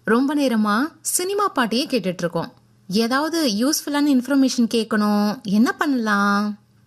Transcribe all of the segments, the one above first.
ரொம்ப நேரமா சினிமா பாட்டையே கேட்டுட்டு இருக்கோம் ஏதாவது யூஸ்ஃபுல்லான இன்ஃபர்மேஷன் கேட்கணும் என்ன பண்ணலாம்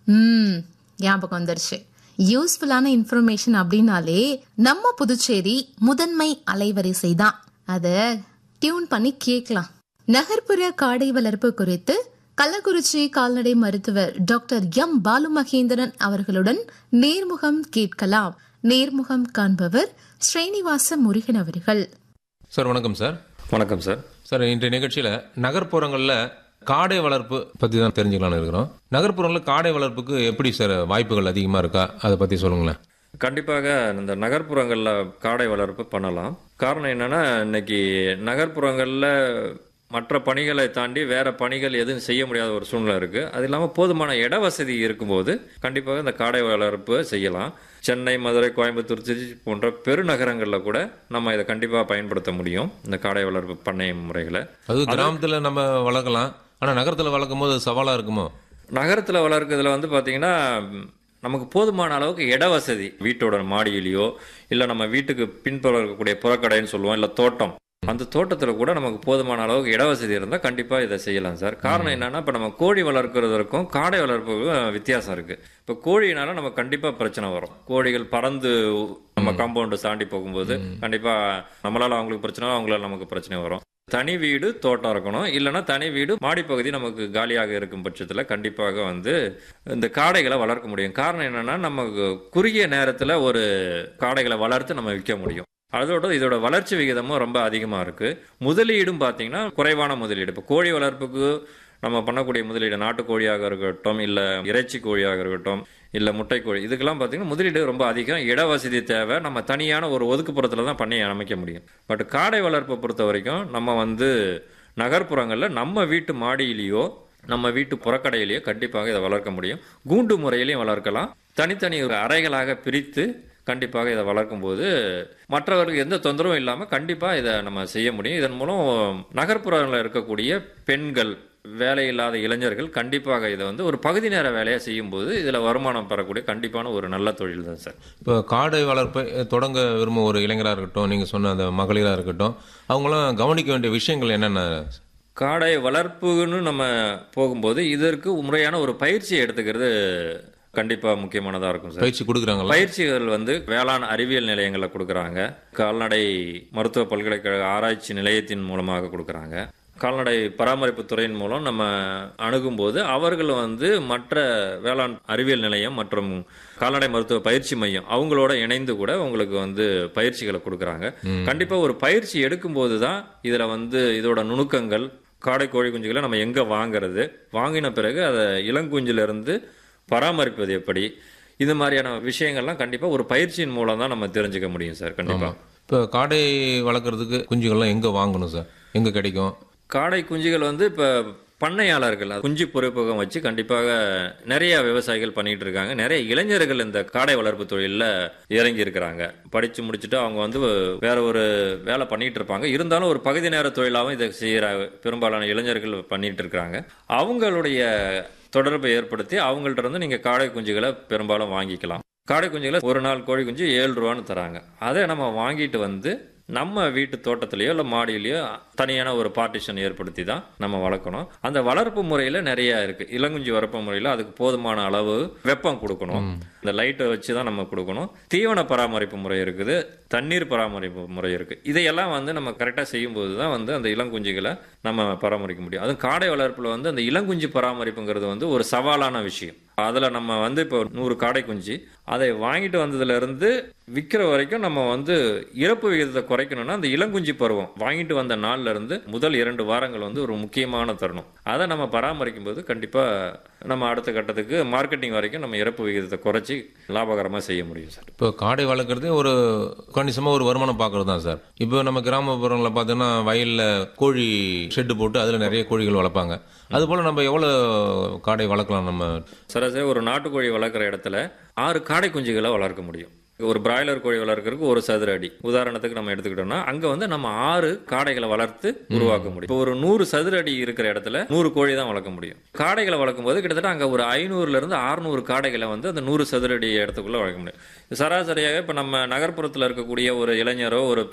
ம் ஞாபகம் வந்துருச்சு யூஸ்ஃபுல்லான இன்ஃபர்மேஷன் அப்படின்னாலே நம்ம புதுச்சேரி முதன்மை அலைவரிசை தான் அதை டியூன் பண்ணி கேட்கலாம் நகர்ப்புற காடை வளர்ப்பு குறித்து கள்ளக்குறிச்சி கால்நடை மருத்துவர் டாக்டர் எம் பாலு மகேந்திரன் அவர்களுடன் நேர்முகம் கேட்கலாம் நேர்முகம் காண்பவர் ஸ்ரீனிவாச முருகன் அவர்கள் சார் வணக்கம் சார் வணக்கம் சார் சார் இன்றைய நிகழ்ச்சியில் நகர்ப்புறங்களில் காடை வளர்ப்பு பற்றி தான் தெரிஞ்சுக்கலாம்னு இருக்கிறோம் நகர்ப்புறங்களில் காடை வளர்ப்புக்கு எப்படி சார் வாய்ப்புகள் அதிகமாக இருக்கா அதை பற்றி சொல்லுங்களேன் கண்டிப்பாக இந்த நகர்ப்புறங்களில் காடை வளர்ப்பு பண்ணலாம் காரணம் என்னன்னா இன்னைக்கு நகர்ப்புறங்களில் மற்ற பணிகளை தாண்டி வேற பணிகள் எதுவும் செய்ய முடியாத ஒரு சூழ்நிலை இருக்கு அது இல்லாமல் போதுமான இட வசதி இருக்கும்போது கண்டிப்பாக இந்த காடை வளர்ப்பு செய்யலாம் சென்னை மதுரை கோயம்புத்தூர் திருச்சி போன்ற பெருநகரங்களில் கூட நம்ம இதை கண்டிப்பாக பயன்படுத்த முடியும் இந்த காடை வளர்ப்பு பண்ணை முறைகளை அது கிராமத்தில் நம்ம வளர்க்கலாம் ஆனால் நகரத்தில் வளர்க்கும் போது சவாலாக இருக்குமோ நகரத்தில் வளர்க்கறதுல வந்து பார்த்தீங்கன்னா ம், நமக்கு போதுமான அளவுக்கு இட வசதி வீட்டோட மாடியிலையோ இல்லை நம்ம வீட்டுக்கு பின்புறம் இருக்கக்கூடிய புறக்கடைன்னு சொல்லுவோம் இல்லை தோட்டம் அந்த தோட்டத்தில் கூட நமக்கு போதுமான அளவுக்கு இட வசதி இருந்தால் கண்டிப்பாக இதை செய்யலாம் சார் காரணம் என்னன்னா இப்போ நம்ம கோழி வளர்க்குறதுக்கும் காடை வளர்ப்புக்கும் வித்தியாசம் இருக்கு இப்போ கோழினால நம்ம கண்டிப்பாக பிரச்சனை வரும் கோழிகள் பறந்து நம்ம காம்பவுண்டு தாண்டி போகும்போது கண்டிப்பாக நம்மளால அவங்களுக்கு பிரச்சனை வரும், அவங்களால நமக்கு பிரச்சனை வரும் தனி வீடு தோட்டம் இருக்கணும் இல்லைன்னா தனி வீடு மாடிப்பகுதி நமக்கு காலியாக இருக்கும் பட்சத்தில் கண்டிப்பாக வந்து இந்த காடைகளை வளர்க்க முடியும் காரணம் என்னன்னா நமக்கு குறுகிய நேரத்தில் ஒரு காடைகளை வளர்த்து நம்ம விற்க முடியும் அதோட இதோட வளர்ச்சி விகிதமும் ரொம்ப அதிகமாக இருக்கு முதலீடும் பார்த்தீங்கன்னா குறைவான முதலீடு இப்போ கோழி வளர்ப்புக்கு நம்ம பண்ணக்கூடிய முதலீடு நாட்டுக்கோழியாக இருக்கட்டும் இல்லை இறைச்சி கோழியாக இருக்கட்டும் இல்லை முட்டைக்கோழி இதுக்கெல்லாம் பார்த்தீங்கன்னா முதலீடு ரொம்ப அதிகம் இட வசதி தேவை நம்ம தனியான ஒரு ஒதுக்குப்புறத்தில் தான் பண்ணி அமைக்க முடியும் பட் காடை வளர்ப்பை பொறுத்த வரைக்கும் நம்ம வந்து நகர்ப்புறங்களில் நம்ம வீட்டு மாடியிலேயோ நம்ம வீட்டு புறக்கடையிலேயோ கண்டிப்பாக இதை வளர்க்க முடியும் கூண்டு முறையிலையும் வளர்க்கலாம் தனித்தனி ஒரு அறைகளாக பிரித்து கண்டிப்பாக இதை வளர்க்கும் போது மற்றவர்களுக்கு எந்த தொந்தரவும் இல்லாமல் கண்டிப்பாக இதை நம்ம செய்ய முடியும் இதன் மூலம் நகர்ப்புறங்களில் இருக்கக்கூடிய பெண்கள் வேலை இல்லாத இளைஞர்கள் கண்டிப்பாக இதை வந்து ஒரு பகுதி நேர வேலையாக செய்யும்போது இதில் வருமானம் பெறக்கூடிய கண்டிப்பான ஒரு நல்ல தொழில் தான் சார் இப்போ காடை வளர்ப்பை தொடங்க விரும்பும் ஒரு இளைஞராக இருக்கட்டும் நீங்கள் சொன்ன அந்த மகளிராக இருக்கட்டும் அவங்களாம் கவனிக்க வேண்டிய விஷயங்கள் என்னென்ன காடை வளர்ப்புன்னு நம்ம போகும்போது இதற்கு முறையான ஒரு பயிற்சியை எடுத்துக்கிறது கண்டிப்பா முக்கியமானதா இருக்கும் சார் பயிற்சி கொடுக்குறாங்களா பயிற்சிகள் வந்து வேளாண் அறிவியல் நிலையங்களில் கொடுக்குறாங்க கால்நடை மருத்துவ பல்கலைக்கழக ஆராய்ச்சி நிலையத்தின் மூலமாக கொடுக்குறாங்க கால்நடை பராமரிப்பு துறையின் மூலம் நம்ம அணுகும்போது அவர்கள் வந்து மற்ற வேளாண் அறிவியல் நிலையம் மற்றும் கால்நடை மருத்துவ பயிற்சி மையம் அவங்களோட இணைந்து கூட உங்களுக்கு வந்து பயிற்சிகளை கொடுக்குறாங்க கண்டிப்பா ஒரு பயிற்சி எடுக்கும்போது தான் இதுல வந்து இதோட நுணுக்கங்கள் காடை கோழி குஞ்சுகளை நம்ம எங்க வாங்குறது வாங்கின பிறகு அதை இளங்குஞ்சில இருந்து பராமரிப்பது எப்படி இது மாதிரியான விஷயங்கள்லாம் கண்டிப்பா ஒரு பயிற்சியின் மூலம் தான் நம்ம தெரிஞ்சுக்க முடியும் சார் கண்டிப்பா இப்போ காடை வளர்க்குறதுக்கு குஞ்சுகள்லாம் எங்கே வாங்கணும் சார் எங்கே கிடைக்கும் காடை குஞ்சுகள் வந்து இப்போ பண்ணையாளர்கள் அது குஞ்சு பொறுப்பகம் வச்சு கண்டிப்பாக நிறைய விவசாயிகள் பண்ணிட்டு இருக்காங்க நிறைய இளைஞர்கள் இந்த காடை வளர்ப்பு தொழிலில் இறங்கி இருக்கிறாங்க படிச்சு முடிச்சுட்டு அவங்க வந்து வேற ஒரு வேலை பண்ணிட்டு இருப்பாங்க இருந்தாலும் ஒரு பகுதி நேர தொழிலாகவும் இதை செய்யற பெரும்பாலான இளைஞர்கள் பண்ணிட்டு இருக்காங்க அவங்களுடைய தொடர்பை ஏற்படுத்தி அவங்கள்ட்ட இருந்து நீங்க காடை குஞ்சுகளை பெரும்பாலும் வாங்கிக்கலாம் காடை குஞ்சுகளை ஒரு நாள் கோழி குஞ்சு ஏழு ரூபான்னு தராங்க அதை நம்ம வாங்கிட்டு வந்து நம்ம வீட்டு தோட்டத்திலேயோ இல்லை மாடியிலையோ தனியான ஒரு பார்ட்டிஷன் ஏற்படுத்தி தான் நம்ம வளர்க்கணும் அந்த வளர்ப்பு முறையில் நிறைய இருக்கு இளங்குஞ்சி வளர்ப்பு முறையில் அதுக்கு போதுமான அளவு வெப்பம் கொடுக்கணும் இந்த லைட்டை வச்சு தான் நம்ம கொடுக்கணும் தீவன பராமரிப்பு முறை இருக்குது தண்ணீர் பராமரிப்பு முறை இருக்கு இதையெல்லாம் வந்து நம்ம கரெக்டாக செய்யும்போது தான் வந்து அந்த இளங்குஞ்சுகளை நம்ம பராமரிக்க முடியும் அதுவும் காடை வளர்ப்பில் வந்து அந்த இளங்குஞ்சு பராமரிப்புங்கிறது வந்து ஒரு சவாலான விஷயம் அதில் நம்ம வந்து இப்போ நூறு காடை குஞ்சு அதை வாங்கிட்டு வந்ததுல இருந்து விற்கிற வரைக்கும் நம்ம வந்து இறப்பு விகிதத்தை குறைக்கணும்னா அந்த இளங்குஞ்சி பருவம் வாங்கிட்டு வந்த நாள்ல இருந்து முதல் இரண்டு வாரங்கள் வந்து ஒரு முக்கியமான தருணம் அதை நம்ம பராமரிக்கும் போது கண்டிப்பா நம்ம அடுத்த கட்டத்துக்கு மார்க்கெட்டிங் வரைக்கும் நம்ம இறப்பு விகிதத்தை குறைச்சி லாபகரமாக செய்ய முடியும் சார் இப்போ காடை வளர்க்குறதே ஒரு கணிசமாக ஒரு வருமானம் பார்க்கறது தான் சார் இப்போ நம்ம கிராமப்புறங்களில் பார்த்தோன்னா வயலில் கோழி ஷெட்டு போட்டு அதில் நிறைய கோழிகள் வளர்ப்பாங்க அதுபோல் நம்ம எவ்வளோ காடை வளர்க்கலாம் நம்ம சராசரி ஒரு நாட்டுக்கோழி வளர்க்குற இடத்துல ஆறு காடை குஞ்சுகளை வளர்க்க முடியும் ஒரு பிராய்லர் கோழி வளர்க்கறதுக்கு ஒரு சதுர அடி உதாரணத்துக்கு நம்ம எடுத்துக்கிட்டோம்னா அங்க வந்து நம்ம ஆறு காடைகளை வளர்த்து உருவாக்க முடியும் இப்போ ஒரு நூறு சதுர அடி இருக்கிற இடத்துல நூறு கோழி தான் வளர்க்க முடியும் காடைகளை வளர்க்கும் போது கிட்டத்தட்ட அங்க ஒரு ஐநூறுல இருந்து அறுநூறு காடைகளை வந்து அந்த நூறு சதுர அடி இடத்துக்குள்ள வளர்க்க முடியும் சராசரியாக இப்ப நம்ம நகர்ப்புறத்துல இருக்கக்கூடிய ஒரு இளைஞரோ ஒரு